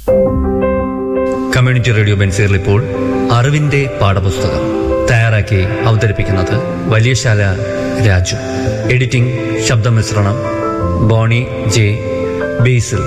community radio ബെൻസീറിൽ ഇപ്പോൾ അറിവിന്റെ പാഠപുസ്തകം തയ്യാറാക്കി അവതരിപ്പിക്കുന്നത് വലിയശാല രാജു എഡിറ്റിംഗ് ശബ്ദമിശ്രണം ബോണി ജെ ബേസിൽ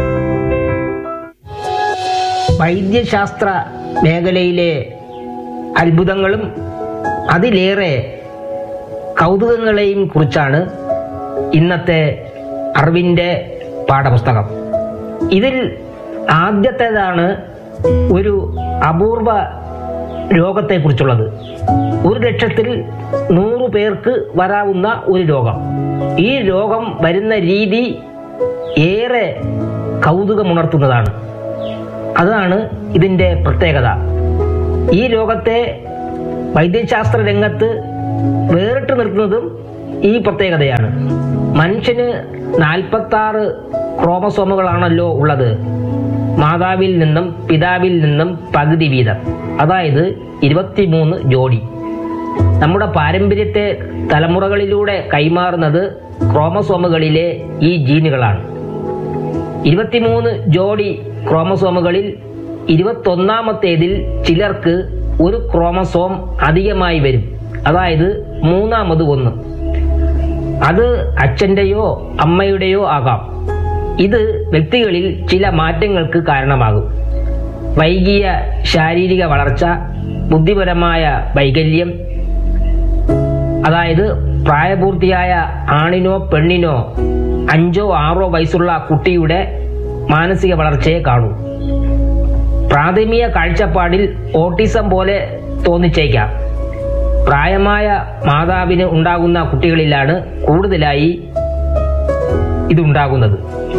വൈദ്യശാസ്ത്ര മേഖലയിലെ അത്ഭുതങ്ങളും അതിലേറെ കൗതുകങ്ങളെയും കുറിച്ചാണ് ഇന്നത്തെ അറിവിൻ്റെ പാഠപുസ്തകം ഇതിൽ ആദ്യത്തേതാണ് ഒരു അപൂർവ രോഗത്തെക്കുറിച്ചുള്ളത് ഒരു ലക്ഷത്തിൽ നൂറ് പേർക്ക് വരാവുന്ന ഒരു രോഗം ഈ രോഗം വരുന്ന രീതി ഏറെ കൗതുകമുണർത്തുന്നതാണ് അതാണ് ഇതിൻ്റെ പ്രത്യേകത ഈ രോഗത്തെ വൈദ്യശാസ്ത്ര രംഗത്ത് വേറിട്ട് നിർത്തുന്നതും ഈ പ്രത്യേകതയാണ് മനുഷ്യന് നാൽപ്പത്തി ആറ് ക്രോമസോമുകളാണല്ലോ ഉള്ളത് മാതാവിൽ നിന്നും പിതാവിൽ നിന്നും പകുതി വീതം അതായത് ഇരുപത്തിമൂന്ന് ജോഡി നമ്മുടെ പാരമ്പര്യത്തെ തലമുറകളിലൂടെ കൈമാറുന്നത് ക്രോമസോമുകളിലെ ഈ ജീനുകളാണ് ഇരുപത്തിമൂന്ന് ജോഡി ക്രോമസോമുകളിൽ ഇരുപത്തൊന്നാമത്തേതിൽ ചിലർക്ക് ഒരു ക്രോമസോം അധികമായി വരും അതായത് മൂന്നാമത് ഒന്ന് അത് അച്ഛൻ്റെയോ അമ്മയുടെയോ ആകാം ഇത് വ്യക്തികളിൽ ചില മാറ്റങ്ങൾക്ക് കാരണമാകും വൈകിയ ശാരീരിക വളർച്ച ബുദ്ധിപരമായ വൈകല്യം അതായത് പ്രായപൂർത്തിയായ ആണിനോ പെണ്ണിനോ അഞ്ചോ ആറോ വയസ്സുള്ള കുട്ടിയുടെ മാനസിക വളർച്ചയെ കാണൂ പ്രാഥമിക കാഴ്ചപ്പാടിൽ ഓട്ടിസം പോലെ തോന്നിച്ചേക്കാം പ്രായമായ മാതാവിന് ഉണ്ടാകുന്ന കുട്ടികളിലാണ് കൂടുതലായി ഇതുണ്ടാകുന്നത്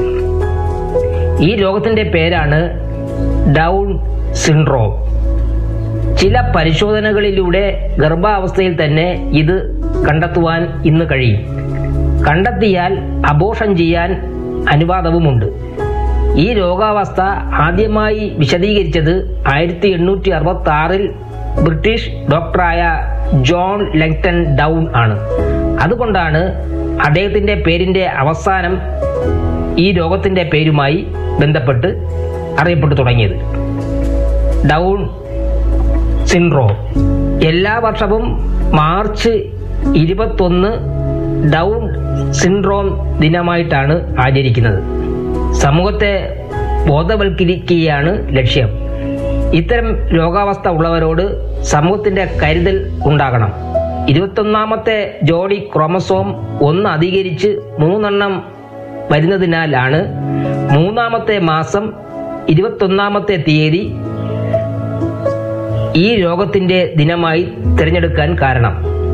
ഈ രോഗത്തിന്റെ പേരാണ് ഡൗൺ സിൻഡ്രോം ചില പരിശോധനകളിലൂടെ ഗർഭാവസ്ഥയിൽ തന്നെ ഇത് കണ്ടെത്തുവാൻ ഇന്ന് കഴിയും കണ്ടെത്തിയാൽ അബോഷം ചെയ്യാൻ അനുവാദവുമുണ്ട് ഈ രോഗാവസ്ഥ ആദ്യമായി വിശദീകരിച്ചത് ആയിരത്തി എണ്ണൂറ്റി അറുപത്തി ആറിൽ ബ്രിട്ടീഷ് ഡോക്ടറായ ജോൺ ലെങ്ടൺ ഡൗൺ ആണ് അതുകൊണ്ടാണ് അദ്ദേഹത്തിന്റെ പേരിന്റെ അവസാനം ഈ രോഗത്തിന്റെ പേരുമായി ബന്ധപ്പെട്ട് അറിയപ്പെട്ടു തുടങ്ങിയത് ഡൗൺ സിൻഡ്രോം എല്ലാ വർഷവും മാർച്ച് ഇരുപത്തൊന്ന് ഡൗൺ സിൻഡ്രോം ദിനമായിട്ടാണ് ആചരിക്കുന്നത് സമൂഹത്തെ ബോധവൽക്കരിക്കുകയാണ് ലക്ഷ്യം ഇത്തരം രോഗാവസ്ഥ ഉള്ളവരോട് സമൂഹത്തിന്റെ കരുതൽ ഉണ്ടാകണം ഇരുപത്തൊന്നാമത്തെ ജോഡി ക്രോമസോം ഒന്ന് അധികരിച്ച് മൂന്നെണ്ണം വരുന്നതിനാലാണ് മൂന്നാമത്തെ മാസം ഇരുപത്തൊന്നാമത്തെ തീയതി ഈ രോഗത്തിന്റെ ദിനമായി തിരഞ്ഞെടുക്കാൻ കാരണം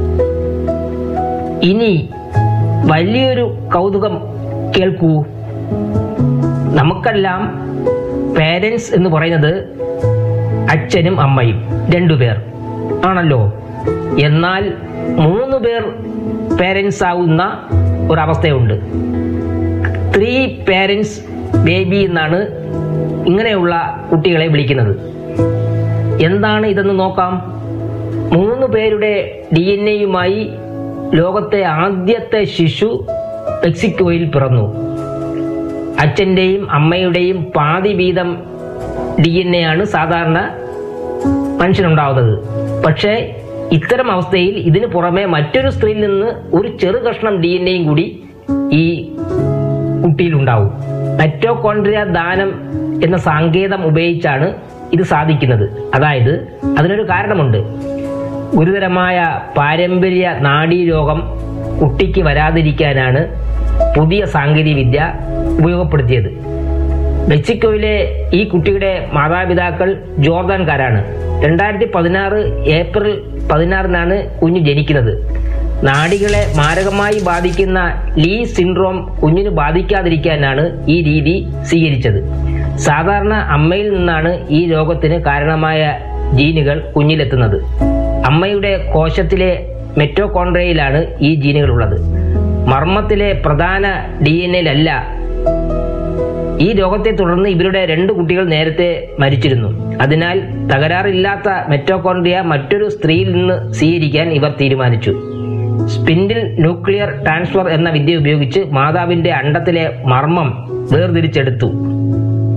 ഇനി വലിയൊരു കൗതുകം കേൾക്കൂ നമുക്കെല്ലാം പേരൻസ് എന്ന് പറയുന്നത് അച്ഛനും അമ്മയും രണ്ടുപേർ ആണല്ലോ എന്നാൽ മൂന്ന് പേർ പേരൻസ് ആവുന്ന ഒരവസ്ഥയുണ്ട് ത്രീ പേരൻസ് ബേബി എന്നാണ് ഇങ്ങനെയുള്ള കുട്ടികളെ വിളിക്കുന്നത് എന്താണ് ഇതെന്ന് നോക്കാം മൂന്ന് പേരുടെ ഡി എൻ എയുമായി ലോകത്തെ ആദ്യത്തെ ശിശു മെക്സിക്കോയിൽ പിറന്നു അച്ഛൻ്റെയും അമ്മയുടെയും പാതി വീതം ഡി എൻ എ ആണ് സാധാരണ മനുഷ്യനുണ്ടാവുന്നത് പക്ഷേ ഇത്തരം അവസ്ഥയിൽ ഇതിനു പുറമെ മറ്റൊരു സ്ത്രീയിൽ നിന്ന് ഒരു ചെറു കഷ്ണം ഡി എൻ എയും കൂടി ഈ കുട്ടിയിൽ ഉണ്ടാവും മെറ്റോകോൺഡ്രിയ ദാനം എന്ന സാങ്കേതം ഉപയോഗിച്ചാണ് ഇത് സാധിക്കുന്നത് അതായത് അതിനൊരു കാരണമുണ്ട് ഗുരുതരമായ പാരമ്പര്യ നാഡീരോഗം കുട്ടിക്ക് വരാതിരിക്കാനാണ് പുതിയ സാങ്കേതിക വിദ്യ ഉപയോഗപ്പെടുത്തിയത് മെക്സിക്കോയിലെ ഈ കുട്ടിയുടെ മാതാപിതാക്കൾ ജോർദാൻകാരാണ് രണ്ടായിരത്തി പതിനാറ് ഏപ്രിൽ പതിനാറിനാണ് കുഞ്ഞ് ജനിക്കുന്നത് നാഡികളെ മാരകമായി ബാധിക്കുന്ന ലീ സിൻഡ്രോം കുഞ്ഞിന് ബാധിക്കാതിരിക്കാനാണ് ഈ രീതി സ്വീകരിച്ചത് സാധാരണ അമ്മയിൽ നിന്നാണ് ഈ രോഗത്തിന് കാരണമായ ജീനുകൾ കുഞ്ഞിലെത്തുന്നത് അമ്മയുടെ കോശത്തിലെ മെറ്റോകോൺഡ്രയിലാണ് ഈ ജീനുകൾ ഉള്ളത് മർമ്മത്തിലെ പ്രധാന ഡി എൻ എയിലല്ല ഈ രോഗത്തെ തുടർന്ന് ഇവരുടെ രണ്ട് കുട്ടികൾ നേരത്തെ മരിച്ചിരുന്നു അതിനാൽ തകരാറില്ലാത്ത മെറ്റോകോൺഡ്രിയ മറ്റൊരു സ്ത്രീയിൽ നിന്ന് സ്വീകരിക്കാൻ ഇവർ തീരുമാനിച്ചു സ്പിൻഡിൽ ന്യൂക്ലിയർ ട്രാൻസ്ഫർ എന്ന വിദ്യ ഉപയോഗിച്ച് മാതാവിന്റെ അണ്ടത്തിലെ മർമ്മം വേർതിരിച്ചെടുത്തു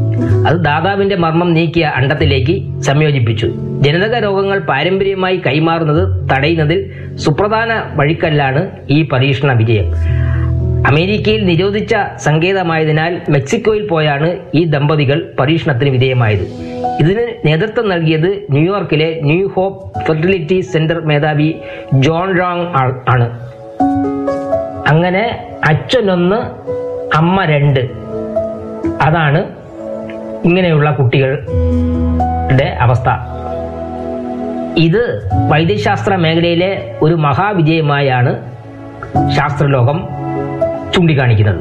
അത് ദാതാവിന്റെ മർമ്മം നീക്കിയ അണ്ടത്തിലേക്ക് സംയോജിപ്പിച്ചു ജനിതക രോഗങ്ങൾ പാരമ്പര്യമായി കൈമാറുന്നത് തടയുന്നതിൽ സുപ്രധാന വഴിക്കല്ലാണ് ഈ പരീക്ഷണ വിജയം അമേരിക്കയിൽ നിരോധിച്ച സങ്കേതമായതിനാൽ മെക്സിക്കോയിൽ പോയാണ് ഈ ദമ്പതികൾ പരീക്ഷണത്തിന് വിധേയമായത് ഇതിന് നേതൃത്വം നൽകിയത് ന്യൂയോർക്കിലെ ന്യൂ ഹോപ്പ് ഫെർട്ടിലിറ്റി സെന്റർ മേധാവി ജോൺ റോങ് ആ- ആണ് അങ്ങനെ അച്ഛനൊന്ന് അമ്മ രണ്ട് അതാണ് ഇങ്ങനെയുള്ള കുട്ടികളുടെ അവസ്ഥ ഇത് വൈദ്യശാസ്ത്ര മേഖലയിലെ ഒരു മഹാവിജയമായാണ് ശാസ്ത്രലോകം ചൂണ്ടിക്കാണിക്കുന്നത്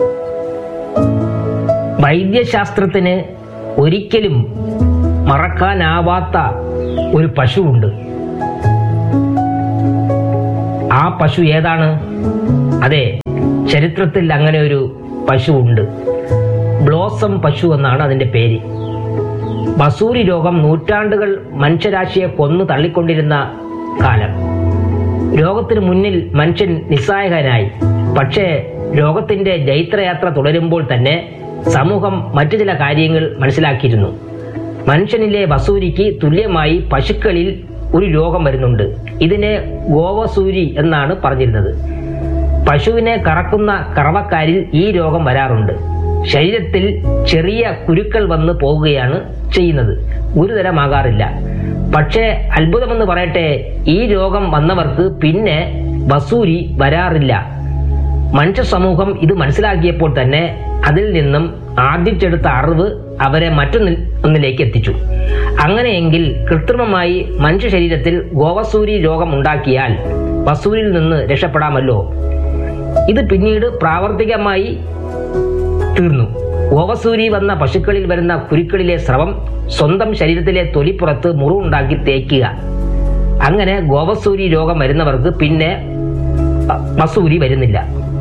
വൈദ്യശാസ്ത്രത്തിന് ഒരിക്കലും മറക്കാനാവാത്ത ഒരു പശുവുണ്ട് ആ പശു ഏതാണ് അതെ ചരിത്രത്തിൽ അങ്ങനെ ഒരു പശു ഉണ്ട് ബ്ലോസം പശു എന്നാണ് അതിന്റെ പേര് ബസൂരി രോഗം നൂറ്റാണ്ടുകൾ മനുഷ്യരാശിയെ കൊന്നു തള്ളിക്കൊണ്ടിരുന്ന കാലം രോഗത്തിന് മുന്നിൽ മനുഷ്യൻ നിസ്സഹായകനായി പക്ഷേ രോഗത്തിന്റെ ജൈത്രയാത്ര തുടരുമ്പോൾ തന്നെ സമൂഹം മറ്റു ചില കാര്യങ്ങൾ മനസ്സിലാക്കിയിരുന്നു മനുഷ്യനിലെ വസൂരിക്ക് തുല്യമായി പശുക്കളിൽ ഒരു രോഗം വരുന്നുണ്ട് ഇതിനെ ഗോവസൂരി എന്നാണ് പറഞ്ഞിരുന്നത് പശുവിനെ കറക്കുന്ന കറവക്കാരിൽ ഈ രോഗം വരാറുണ്ട് ശരീരത്തിൽ ചെറിയ കുരുക്കൾ വന്ന് പോവുകയാണ് ചെയ്യുന്നത് ഗുരുതരമാകാറില്ല പക്ഷേ അത്ഭുതമെന്ന് പറയട്ടെ ഈ രോഗം വന്നവർക്ക് പിന്നെ വസൂരി വരാറില്ല മനുഷ്യ സമൂഹം ഇത് മനസ്സിലാക്കിയപ്പോൾ തന്നെ അതിൽ നിന്നും ആർജിച്ചെടുത്ത അറിവ് അവരെ മറ്റൊന്നിൽ ഒന്നിലേക്ക് എത്തിച്ചു അങ്ങനെയെങ്കിൽ കൃത്രിമമായി മനുഷ്യ ശരീരത്തിൽ ഗോവസൂരി രോഗം ഉണ്ടാക്കിയാൽ വസൂരിൽ നിന്ന് രക്ഷപ്പെടാമല്ലോ ഇത് പിന്നീട് പ്രാവർത്തികമായി തീർന്നു ഓവസൂരി വന്ന പശുക്കളിൽ വരുന്ന കുരുക്കളിലെ സ്രവം സ്വന്തം ശരീരത്തിലെ തൊലിപ്പുറത്ത് മുറിവുണ്ടാക്കി തേക്കുക അങ്ങനെ ഗോവസൂരി രോഗം വരുന്നവർക്ക് പിന്നെ അ, വസൂരി വരുന്നില്ല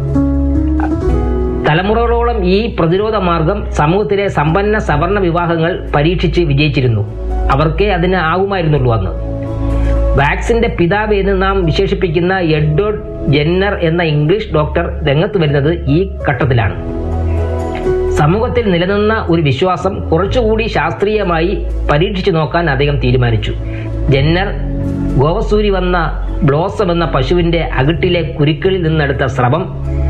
തലമുറകളോളം ഈ പ്രതിരോധ മാർഗം സമൂഹത്തിലെ സമ്പന്ന സവർണ വിവാഹങ്ങൾ പരീക്ഷിച്ച് വിജയിച്ചിരുന്നു അവർക്കേ അതിന് ആകുമായിരുന്നുള്ളൂ അന്ന് വാക്സിന്റെ പിതാവ് എന്ന് നാം വിശേഷിപ്പിക്കുന്ന എഡ്വേർഡ് ജെന്നർ എന്ന ഇംഗ്ലീഷ് ഡോക്ടർ രംഗത്ത് വരുന്നത് ഈ ഘട്ടത്തിലാണ് സമൂഹത്തിൽ നിലനിന്ന ഒരു വിശ്വാസം കുറച്ചുകൂടി ശാസ്ത്രീയമായി പരീക്ഷിച്ചു നോക്കാൻ അദ്ദേഹം തീരുമാനിച്ചു ജെന്നർ ഗോവസൂരി വന്ന ബ്ലോസം എന്ന പശുവിന്റെ അകിട്ടിലെ കുരുക്കളിൽ നിന്നെടുത്ത സ്രവം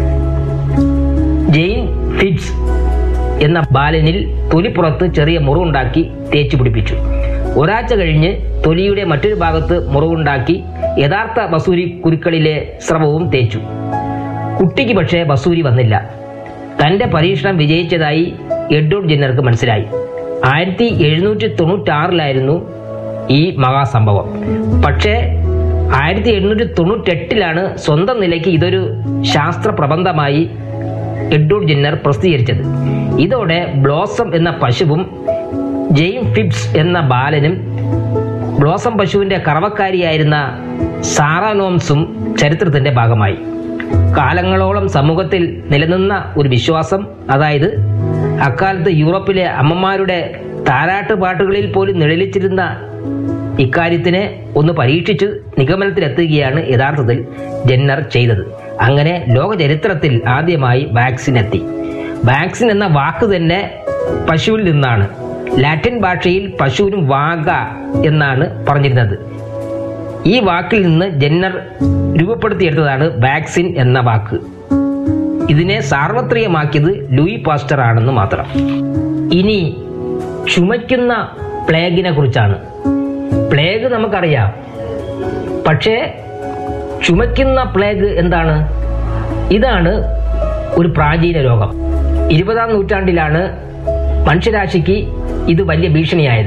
ജെയിൻ ഫിറ്റ്സ് എന്ന ബാലനിൽ തൊലിപ്പുറത്ത് ചെറിയ മുറിവുണ്ടാക്കി തേച്ചു പിടിപ്പിച്ചു ഒരാഴ്ച കഴിഞ്ഞ് തൊലിയുടെ മറ്റൊരു ഭാഗത്ത് മുറിവുണ്ടാക്കി യഥാർത്ഥ വസൂരി കുരുക്കളിലെ സ്രവവും തേച്ചു കുട്ടിക്ക് പക്ഷേ വസൂരി വന്നില്ല തന്റെ പരീക്ഷണം വിജയിച്ചതായി എഡ്വേർഡ് ജെന്നർക്ക് മനസ്സിലായി ആയിരത്തി എഴുന്നൂറ്റി തൊണ്ണൂറ്റാറിലായിരുന്നു ഈ മഹാസംഭവം പക്ഷേ ആയിരത്തി എണ്ണൂറ്റി തൊണ്ണൂറ്റെട്ടിലാണ് സ്വന്തം നിലയ്ക്ക് ഇതൊരു ശാസ്ത്ര പ്രബന്ധമായി എഡ്വേർഡ് ജെന്നർ പ്രസിദ്ധീകരിച്ചത് ഇതോടെ ബ്ലോസം എന്ന പശുവും ജെയിം ഫിബ്സ് എന്ന ബാലനും ബ്ലോസം പശുവിന്റെ കറവക്കാരിയായിരുന്ന സാറാനോംസും ചരിത്രത്തിന്റെ ഭാഗമായി കാലങ്ങളോളം സമൂഹത്തിൽ നിലനിന്ന ഒരു വിശ്വാസം അതായത് അക്കാലത്ത് യൂറോപ്പിലെ അമ്മമാരുടെ താരാട്ട് പാട്ടുകളിൽ പോലും നിഴലിച്ചിരുന്ന ഇക്കാര്യത്തിനെ ഒന്ന് പരീക്ഷിച്ച് നിഗമനത്തിലെത്തുകയാണ് യഥാർത്ഥത്തിൽ ജെന്നർ ചെയ്തത് അങ്ങനെ ലോക ചരിത്രത്തിൽ ആദ്യമായി വാക്സിൻ എത്തി വാക്സിൻ എന്ന വാക്ക് തന്നെ പശുവിൽ നിന്നാണ് ലാറ്റിൻ ഭാഷയിൽ പശുവിനും വാഗ എന്നാണ് പറഞ്ഞിരുന്നത് ഈ വാക്കിൽ നിന്ന് ജെന്നർ രൂപപ്പെടുത്തിയെടുത്തതാണ് വാക്സിൻ എന്ന വാക്ക് ഇതിനെ സാർവത്രികമാക്കിയത് ലൂയി പാസ്റ്റർ ആണെന്ന് മാത്രം ഇനി ചുമയ്ക്കുന്ന പ്ലേഗിനെ കുറിച്ചാണ് പ്ലേഗ് നമുക്കറിയാം പക്ഷേ ചുമയ്ക്കുന്ന പ്ലേഗ് എന്താണ് ഇതാണ് ഒരു പ്രാചീന രോഗം ഇരുപതാം നൂറ്റാണ്ടിലാണ് മനുഷ്യരാശിക്ക് ഇത് വലിയ ഭീഷണിയായത്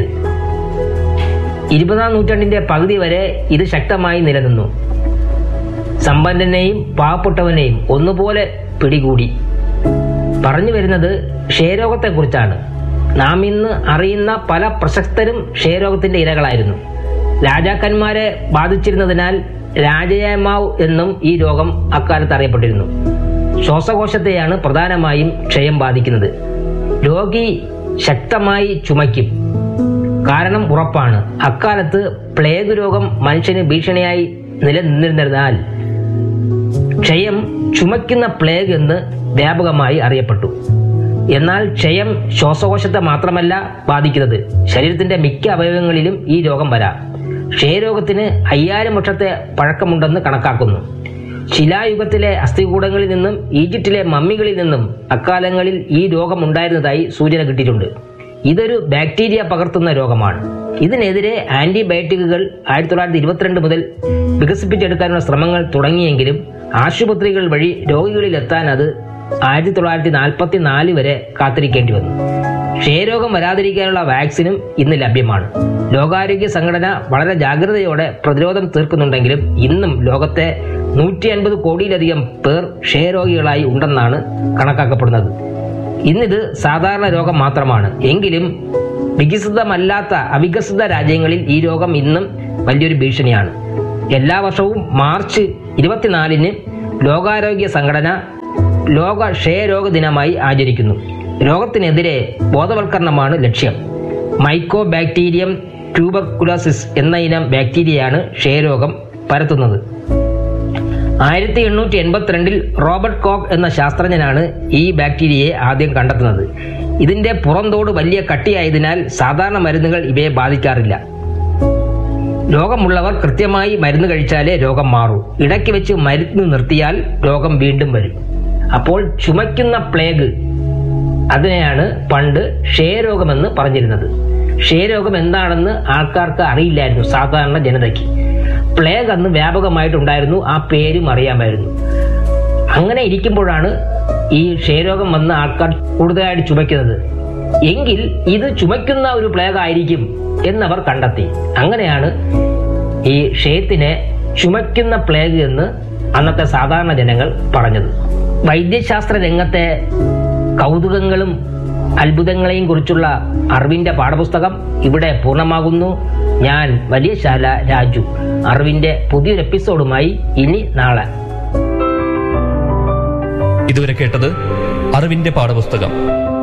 ഇരുപതാം നൂറ്റാണ്ടിന്റെ പകുതി വരെ ഇത് ശക്തമായി നിലനിന്നു സമ്പന്നനെയും പാവപ്പെട്ടവനെയും ഒന്നുപോലെ പിടികൂടി പറഞ്ഞു വരുന്നത് ക്ഷയരോഗത്തെക്കുറിച്ചാണ് നാം ഇന്ന് അറിയുന്ന പല പ്രശസ്തരും ക്ഷയരോഗത്തിന്റെ ഇരകളായിരുന്നു രാജാക്കന്മാരെ ബാധിച്ചിരുന്നതിനാൽ രാജയാമാവ് എന്നും ഈ രോഗം അക്കാലത്ത് അറിയപ്പെട്ടിരുന്നു ശ്വാസകോശത്തെയാണ് പ്രധാനമായും ക്ഷയം ബാധിക്കുന്നത് രോഗി ശക്തമായി ചുമയ്ക്കും കാരണം ഉറപ്പാണ് അക്കാലത്ത് പ്ലേഗ് രോഗം മനുഷ്യന് ഭീഷണിയായി നിലനിന്നിരുന്നതിനാൽ ക്ഷയം ചുമയ്ക്കുന്ന പ്ലേഗ് എന്ന് വ്യാപകമായി അറിയപ്പെട്ടു എന്നാൽ ക്ഷയം ശ്വാസകോശത്തെ മാത്രമല്ല ബാധിക്കുന്നത് ശരീരത്തിന്റെ മിക്ക അവയവങ്ങളിലും ഈ രോഗം വരാം ക്ഷയരോഗത്തിന് അയ്യായിരം വർഷത്തെ പഴക്കമുണ്ടെന്ന് കണക്കാക്കുന്നു ശിലായുഗത്തിലെ അസ്ഥികൂടങ്ങളിൽ നിന്നും ഈജിപ്തിലെ മമ്മികളിൽ നിന്നും അക്കാലങ്ങളിൽ ഈ രോഗം ഉണ്ടായിരുന്നതായി സൂചന കിട്ടിയിട്ടുണ്ട് ഇതൊരു ബാക്ടീരിയ പകർത്തുന്ന രോഗമാണ് ഇതിനെതിരെ ആന്റിബയോട്ടിക്കുകൾ ആയിരത്തി തൊള്ളായിരത്തി ഇരുപത്തിരണ്ട് മുതൽ വികസിപ്പിച്ചെടുക്കാനുള്ള ശ്രമങ്ങൾ തുടങ്ങിയെങ്കിലും ആശുപത്രികൾ വഴി രോഗികളിൽ എത്താൻ അത് ആയിരത്തി തൊള്ളായിരത്തി നാൽപ്പത്തി നാല് വരെ കാത്തിരിക്കേണ്ടി വന്നു ക്ഷയരോഗം വരാതിരിക്കാനുള്ള വാക്സിനും ഇന്ന് ലഭ്യമാണ് ലോകാരോഗ്യ സംഘടന വളരെ ജാഗ്രതയോടെ പ്രതിരോധം തീർക്കുന്നുണ്ടെങ്കിലും ഇന്നും ലോകത്തെ നൂറ്റി അൻപത് കോടിയിലധികം പേർ ക്ഷയരോഗികളായി ഉണ്ടെന്നാണ് കണക്കാക്കപ്പെടുന്നത് ഇന്നിത് സാധാരണ രോഗം മാത്രമാണ് എങ്കിലും വികസിതമല്ലാത്ത അവികസിത രാജ്യങ്ങളിൽ ഈ രോഗം ഇന്നും വലിയൊരു ഭീഷണിയാണ് എല്ലാ വർഷവും മാർച്ച് ഇരുപത്തിനാലിന് ലോകാരോഗ്യ സംഘടന ലോക ക്ഷയരോഗ ദിനമായി ആചരിക്കുന്നു രോഗത്തിനെതിരെ ബോധവൽക്കരണമാണ് ലക്ഷ്യം മൈക്കോ ബാക്ടീരിയം ട്യൂബർകുലോസിസ് എന്ന ഇനം ബാക്ടീരിയയാണ് ക്ഷയരോഗം പരത്തുന്നത് ആയിരത്തി എണ്ണൂറ്റി എൺപത്തിരണ്ടിൽ റോബർട്ട് കോക്ക് എന്ന ശാസ്ത്രജ്ഞനാണ് ഈ ബാക്ടീരിയയെ ആദ്യം കണ്ടെത്തുന്നത് ഇതിന്റെ പുറന്തോട് വലിയ കട്ടിയായതിനാൽ സാധാരണ മരുന്നുകൾ ഇവയെ ബാധിക്കാറില്ല രോഗമുള്ളവർ കൃത്യമായി മരുന്ന് കഴിച്ചാലേ രോഗം മാറൂ ഇടയ്ക്ക് വെച്ച് മരുന്ന് നിർത്തിയാൽ രോഗം വീണ്ടും വരും അപ്പോൾ ചുമയ്ക്കുന്ന പ്ലേഗ് അതിനെയാണ് പണ്ട് ക്ഷയരോഗമെന്ന് പറഞ്ഞിരുന്നത് ക്ഷയരോഗം എന്താണെന്ന് ആൾക്കാർക്ക് അറിയില്ലായിരുന്നു സാധാരണ ജനതയ്ക്ക് പ്ലേഗ് അന്ന് വ്യാപകമായിട്ടുണ്ടായിരുന്നു ആ പേരും അറിയാമായിരുന്നു അങ്ങനെ ഇരിക്കുമ്പോഴാണ് ഈ ക്ഷയരോഗം വന്ന ആൾക്കാർ കൂടുതലായിട്ട് ചുമയ്ക്കുന്നത് എങ്കിൽ ഇത് ചുമയ്ക്കുന്ന ഒരു പ്ലേഗ് ആയിരിക്കും എന്നവർ കണ്ടെത്തി അങ്ങനെയാണ് ഈ ക്ഷയത്തിനെ ചുമയ്ക്കുന്ന പ്ലേഗ് എന്ന് അന്നത്തെ സാധാരണ ജനങ്ങൾ പറഞ്ഞത് വൈദ്യശാസ്ത്ര രംഗത്തെ കൗതുകങ്ങളും അത്ഭുതങ്ങളെയും കുറിച്ചുള്ള അറിവിന്റെ പാഠപുസ്തകം ഇവിടെ പൂർണ്ണമാകുന്നു ഞാൻ വലിയ ശാല രാജു അറിവിന്റെ പുതിയൊരു എപ്പിസോഡുമായി ഇനി നാളെ ഇതുവരെ കേട്ടത് അറിവിന്റെ പാഠപുസ്തകം